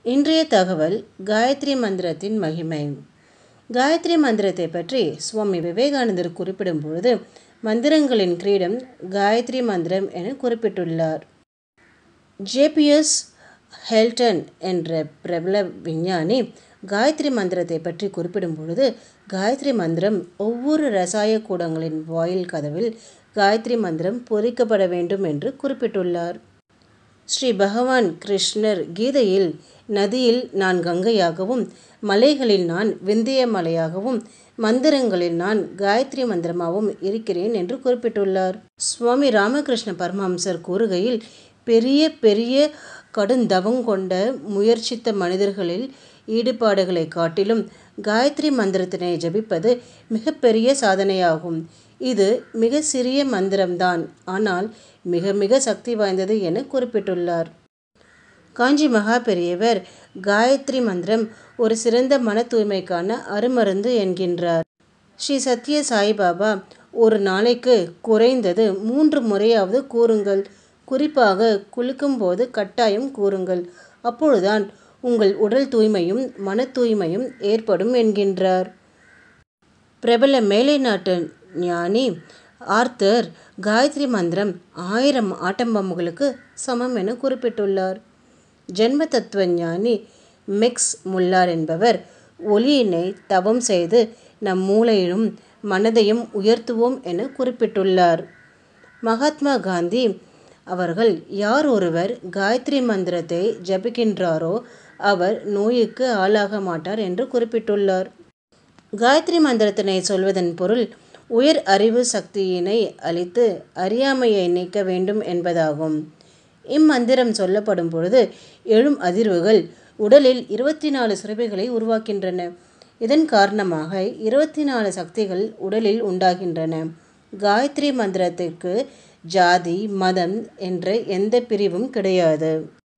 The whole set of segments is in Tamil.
இன்றைய தகவல் காயத்ரி மந்திரத்தின் மகிமை காயத்ரி மந்திரத்தை பற்றி சுவாமி விவேகானந்தர் குறிப்பிடும் பொழுது மந்திரங்களின் கிரீடம் காயத்ரி மந்திரம் என குறிப்பிட்டுள்ளார் ஜேபிஎஸ் ஹெல்டன் என்ற பிரபல விஞ்ஞானி காயத்ரி மந்திரத்தை பற்றி குறிப்பிடும் பொழுது காயத்ரி மந்திரம் ஒவ்வொரு ரசாய கூடங்களின் வாயில் கதவில் காயத்ரி மந்திரம் பொறிக்கப்பட வேண்டும் என்று குறிப்பிட்டுள்ளார் ஸ்ரீ பகவான் கிருஷ்ணர் கீதையில் நதியில் நான் கங்கையாகவும் மலைகளில் நான் விந்திய மலையாகவும் மந்திரங்களில் நான் காயத்ரி மந்திரமாகவும் இருக்கிறேன் என்று குறிப்பிட்டுள்ளார் சுவாமி ராமகிருஷ்ண பரமஹம்சர் கூறுகையில் பெரிய பெரிய கடுந்தவம் கொண்ட முயற்சித்த மனிதர்களில் ஈடுபாடுகளை காட்டிலும் காயத்ரி மந்திரத்தினை ஜபிப்பது மிகப்பெரிய சாதனையாகும் இது மிக சிறிய மந்திரம்தான் ஆனால் மிக மிக சக்தி வாய்ந்தது என குறிப்பிட்டுள்ளார் காஞ்சி மகா பெரியவர் காயத்ரி மந்திரம் ஒரு சிறந்த மன தூய்மைக்கான அருமருந்து என்கின்றார் ஸ்ரீ சத்ய சாய்பாபா ஒரு நாளைக்கு குறைந்தது மூன்று முறையாவது கூறுங்கள் குறிப்பாக குளிக்கும் போது கட்டாயம் கூறுங்கள் அப்பொழுதுதான் உங்கள் உடல் தூய்மையும் மன தூய்மையும் ஏற்படும் என்கின்றார் பிரபல மேலை நாட்டு ஞானி ஆர்த்தர் காயத்ரி மந்திரம் ஆயிரம் ஆட்டம்பம்புகளுக்கு சமம் என குறிப்பிட்டுள்ளார் ஜென்ம தத்துவ ஞானி மிக்ஸ் முல்லார் என்பவர் ஒளியினை தவம் செய்து நம் மூளையிலும் மனதையும் உயர்த்துவோம் என குறிப்பிட்டுள்ளார் மகாத்மா காந்தி அவர்கள் யார் ஒருவர் காயத்ரி மந்திரத்தை ஜபிக்கின்றாரோ அவர் நோய்க்கு ஆளாக மாட்டார் என்று குறிப்பிட்டுள்ளார் காயத்ரி மந்திரத்தினை சொல்வதன் பொருள் உயர் அறிவு சக்தியினை அளித்து அறியாமையை நீக்க வேண்டும் என்பதாகும் இம்மந்திரம் சொல்லப்படும் பொழுது எழும் அதிர்வுகள் உடலில் இருபத்தி நாலு சுரபிகளை உருவாக்கின்றன இதன் காரணமாக இருபத்தி நாலு சக்திகள் உடலில் உண்டாகின்றன காயத்ரி மந்திரத்திற்கு ஜாதி மதம் என்ற எந்த பிரிவும் கிடையாது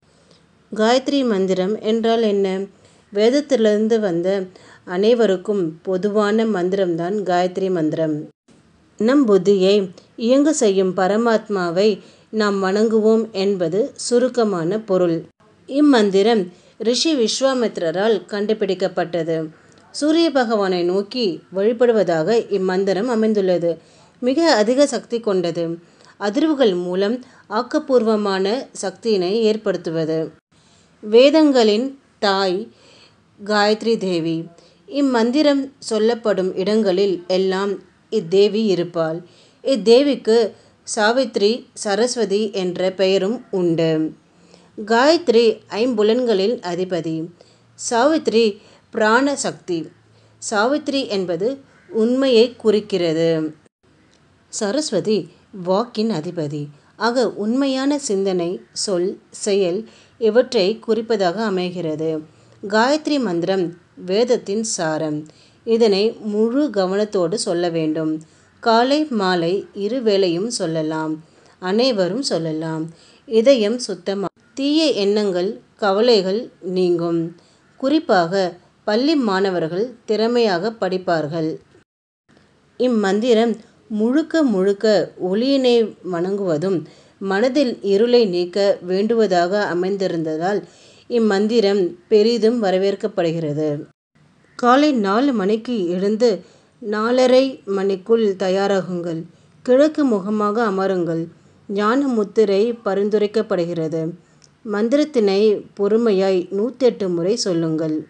காயத்ரி மந்திரம் என்றால் என்ன வேதத்திலிருந்து வந்த அனைவருக்கும் பொதுவான மந்திரம்தான் காயத்ரி மந்திரம் நம் புத்தியை இயங்க செய்யும் பரமாத்மாவை நாம் வணங்குவோம் என்பது சுருக்கமான பொருள் இம்மந்திரம் ரிஷி விஸ்வாமித்ரரால் கண்டுபிடிக்கப்பட்டது சூரிய பகவானை நோக்கி வழிபடுவதாக இம்மந்திரம் அமைந்துள்ளது மிக அதிக சக்தி கொண்டது அதிர்வுகள் மூலம் ஆக்கப்பூர்வமான சக்தியினை ஏற்படுத்துவது வேதங்களின் தாய் காயத்ரி தேவி இம்மந்திரம் சொல்லப்படும் இடங்களில் எல்லாம் இத்தேவி இருப்பாள் இத்தேவிக்கு சாவித்ரி சரஸ்வதி என்ற பெயரும் உண்டு காயத்ரி ஐம்புலன்களில் அதிபதி சாவித்ரி பிராண சக்தி சாவித்ரி என்பது உண்மையை குறிக்கிறது சரஸ்வதி வாக்கின் அதிபதி ஆக உண்மையான சிந்தனை சொல் செயல் இவற்றை குறிப்பதாக அமைகிறது காயத்ரி மந்திரம் வேதத்தின் சாரம் இதனை முழு கவனத்தோடு சொல்ல வேண்டும் காலை மாலை இரு வேளையும் சொல்லலாம் அனைவரும் சொல்லலாம் இதயம் சுத்தமாக தீய எண்ணங்கள் கவலைகள் நீங்கும் குறிப்பாக பள்ளி மாணவர்கள் திறமையாக படிப்பார்கள் இம்மந்திரம் முழுக்க முழுக்க ஒளியினை வணங்குவதும் மனதில் இருளை நீக்க வேண்டுவதாக அமைந்திருந்ததால் இம்மந்திரம் பெரிதும் வரவேற்கப்படுகிறது காலை நாலு மணிக்கு எழுந்து நாலரை மணிக்குள் தயாராகுங்கள் கிழக்கு முகமாக அமருங்கள் ஞான முத்திரை பரிந்துரைக்கப்படுகிறது மந்திரத்தினை பொறுமையாய் நூற்றெட்டு முறை சொல்லுங்கள்